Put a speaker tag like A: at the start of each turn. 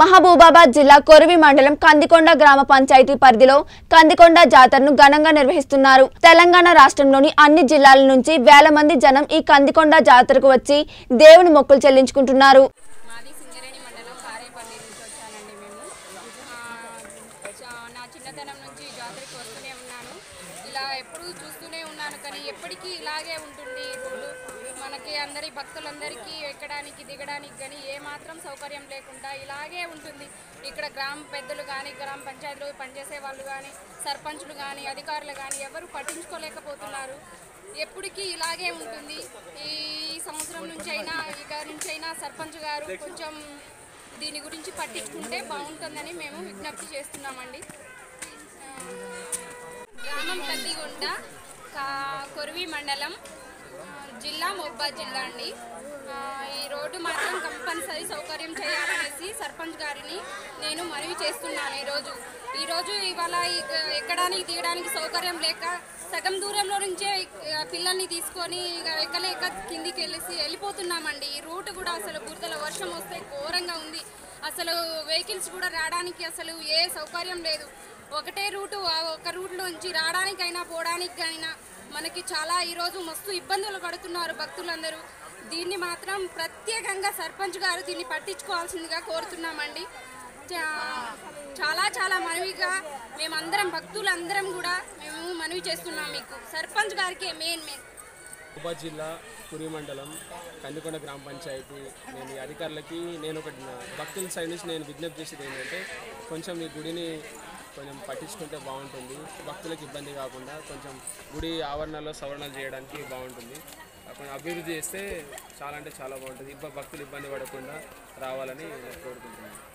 A: మహబూబాబాద్ జిల్లా కొరివి మండలం కందికొండ గ్రామ పంచాయతీ పరిధిలో కందికొండ జాతరను ఘనంగా నిర్వహిస్తున్నారు తెలంగాణ రాష్ట్రంలోని అన్ని జిల్లాల నుంచి వేల మంది జనం ఈ కందికొండ జాతరకు వచ్చి దేవుని మొక్కులు చెల్లించుకుంటున్నారు
B: మాది సింగరేణి మండలం కారేపల్లి నుంచి వచ్చానండి మేము ఆ, చా- నా చిన్నతనం నుంచి ఈ జాతరకి వస్తూనే ఉన్నాను ఇలా ఎప్పుడూ చూస్తూనే ఉన్నాను కానీ ఎప్పటికీ ఇలాగే ఉంటుంది ఈ రోడ్డు మనకి అందరి భక్తులందరికీ ఎక్కడానికి దిగడానికి కానీ ఏమాత్రం సౌకర్యం లేకుండా ఇలాగే ఉంటుంది ఇక్కడ గ్రామ పెద్దలు కానీ గ్రామ పంచాయతీలో పనిచేసే వాళ్ళు కానీ సర్పంచులు కానీ అధికారులు కానీ ఎవరు పట్టించుకోలేకపోతున్నారు ఎప్పటికీ ఇలాగే ఉంటుంది ఈ సంవత్సరం నుంచి అయినా ఇక నుంచి అయినా సర్పంచ్ గారు కొంచెం దీని గురించి పట్టించుకుంటే బాగుంటుందని మేము విజ్ఞప్తి చేస్తున్నామండి ఆ, గ్రామం కందిగుంట కా కొరివి మండలం ఆ, జిల్లా మొబ్బాద్ జిల్లా అండి ఆ, ఈ రోడ్డు మాత్రం కంపల్సరీ సౌకర్యం చేయాలనేసి సర్పంచ్ గారిని నేను మనవి చేస్తున్నాను ఈరోజు ఈరోజు ఇవాళ ఈ- ఎక్కడానికి దిగడానికి సౌకర్యం లేక సగం దూరంలో నుంచే ఆ, పిల్లల్ని తీసుకొని ఇక ఎక్కలేక కిందికి వెళ్ళేసి వెళ్ళిపోతున్నామండి ఈ రూట్ కూడా అసలు బురదల వర్షం వస్తే ఘోరంగా ఉంది అసలు వెహికల్స్ కూడా రావడానికి అసలు ఏ సౌకర్యం లేదు ఒకటే రూటు ఆ ఒక రూట్లోంచి రావడానికైనా పోవడానికైనా మనకి చాలా ఈరోజు మస్తు ఇబ్బందులు పడుతున్నారు భక్తులందరూ దీన్ని మాత్రం ప్రత్యేకంగా సర్పంచ్ గారు దీన్ని పట్టించుకోవాల్సిందిగా కోరుతున్నామండి చా- చాలా చాలా మనవిగా మేమందరం భక్తులందరం కూడా మేము మనవి చేస్తున్నాం మీకు సర్పంచ్ గారికి మెయిన్ మెయిన్
C: ఉప జిల్లా కురి మండలం కందికొండ గ్రామ పంచాయతీ నేను ఈ అధికారులకి నేను ఒక భక్తుల సైడ్ నుంచి నేను విజ్ఞప్తి చేసేది ఏంటంటే కొంచెం ఈ గుడిని కొంచెం పట్టించుకుంటే బాగుంటుంది భక్తులకు ఇబ్బంది కాకుండా కొంచెం గుడి ఆవరణలో సవరణలు చేయడానికి బాగుంటుంది కొంచెం అభివృద్ధి చేస్తే చాలా అంటే చాలా బాగుంటుంది ఇబ్బ భక్తులు ఇబ్బంది పడకుండా రావాలని నేను కోరుకుంటున్నాను